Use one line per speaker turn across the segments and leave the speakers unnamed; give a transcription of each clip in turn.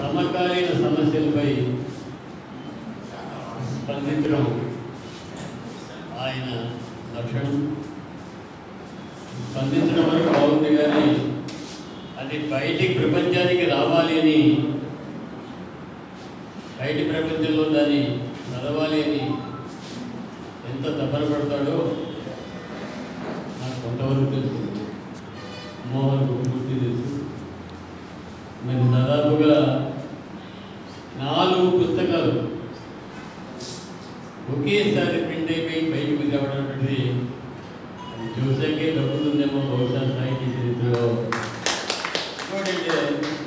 సమకాలీన సమస్యలపై స్పందించడం ఆయన లక్షణం స్పందించడం వరకు బాగుంది కానీ అది బయటికి ప్రపంచానికి రావాలి అని బయటి ప్రపంచంలో దాన్ని చదవాలి అని ఎంత తపన పడతాడో నాకు కొంతవరకు తెలుసు మోహన్ పూర్తి తెలుసు మరి దాదాపుగా నాలుగు పుస్తకాలు ఒకేసారి ప్రింట్ అయిపోయి బయటకు రావడం అనేది అది చూసాకే దొరుకుతుందేమో బహుశా సాహిత్య చరిత్రలో ఇంకోటంటే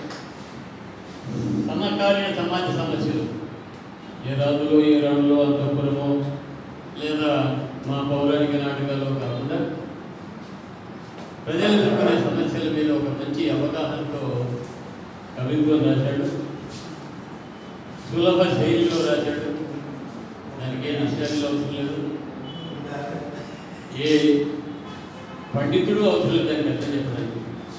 సమకాలీన సమాజ సమస్యలు ఏ రాజులో ఏ రాణులో అంతఃపురమో లేదా మా పౌరాణిక నాటకాలు కాకుండా ప్రజలు ఎదుర్కొనే సమస్యల మీద ఒక మంచి అవగాహనతో కవిత్వం రాశాడు సులభ శైలిలో రాశాడు దానికి ఏ విషయాలు అవసరం లేదు ఏ పండితుడు అవసరం లేదు దానికి అర్థం చెప్పడానికి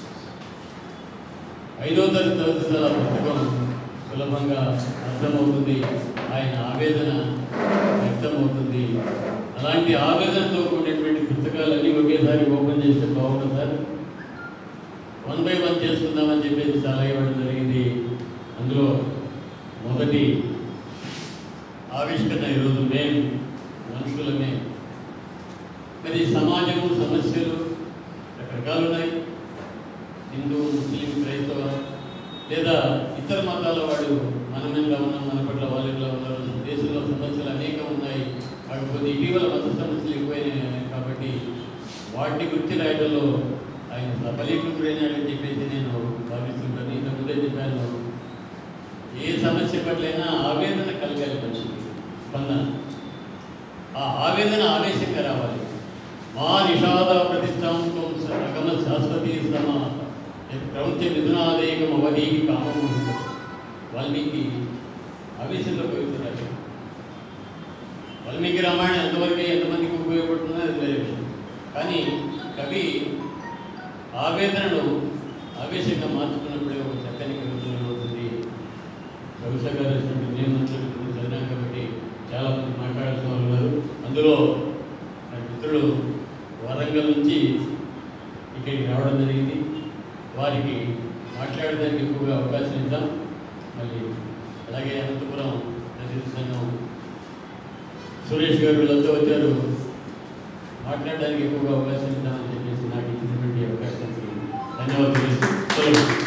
ఐదో తరగతి చదువుతున్న ఆ పుస్తకం సులభంగా అర్థమవుతుంది ఆయన ఆవేదన వ్యక్తమవుతుంది అలాంటి ఆవేదనతో కూడినటువంటి పుస్తకాలన్నీ ఒకేసారి ఓపెన్ చేస్తే బాగుంటుంది సార్ వన్ బై వన్ చేసుకుందామని చెప్పేసి చాలా ఇవ్వడం జరిగింది అందులో మొదటి ఆవిష్కరణ ఈరోజు మేము మనుషులమే మరి సమాజము సమస్యలు రకరకాలు ఉన్నాయి హిందూ ముస్లిం క్రైస్తవ లేదా ఇతర మతాల వాడు మనమెంగా ఉన్నాం మన పట్ల వాళ్ళు ఇలా ఉన్నారు దేశంలో సమస్యలు అనేకం ఉన్నాయి కాకపోతే ఇటీవల మత సమస్యలు ఎక్కువైనాయి కాబట్టి వాటిని గుర్తి రాయడంలో ఆయన సఫలీకృతుడైనాడని చెప్పేసి నేను భావిస్తుంటాను ఇంతకుముందే చెప్పాను ఏ సమస్య పట్లైనా ఆవేదన కలగాలి మనిషికి స్పందన ఆ ఆవేదన ఆవేశంగా రావాలి మా నిషాద ప్రతిష్టాంతం అగమ శాశ్వతీ సమ ప్రపంచ మిథునాదేకం అవధీకి కామము వాల్మీకి ఆవేశంలో పోతున్నాడు వాల్మీకి రామాయణం ఎంతవరకు ఎంతమందికి ఉపయోగపడుతుందో అది వేరే విషయం కానీ కవి ఆవేదనను ఆవేశంగా మార్చుకున్నప్పుడే ఒక చక్కని కవిత్వం అవుతుంది కవిత గారు వచ్చినప్పుడు నేను మాట్లాడుతున్నాను చదివాను కాబట్టి చాలా మంది మాట్లాడాల్సిన వాళ్ళు ఉన్నారు అందులో నా మిత్రులు వరంగల్ నుంచి ఇక్కడికి రావడం జరిగింది వారికి మాట్లాడడానికి ఎక్కువగా అవకాశం ఇద్దాం మళ్ళీ అలాగే అనంతపురం రచయిత సంఘం సురేష్ గారు వీళ్ళంతా వచ్చారు మాట్లాడడానికి ఎక్కువగా అవకాశం ఇద్దామని చెప్పేసి నాకు ఇచ్చినటువంటి అవకాశానికి ధన్యవాదాలు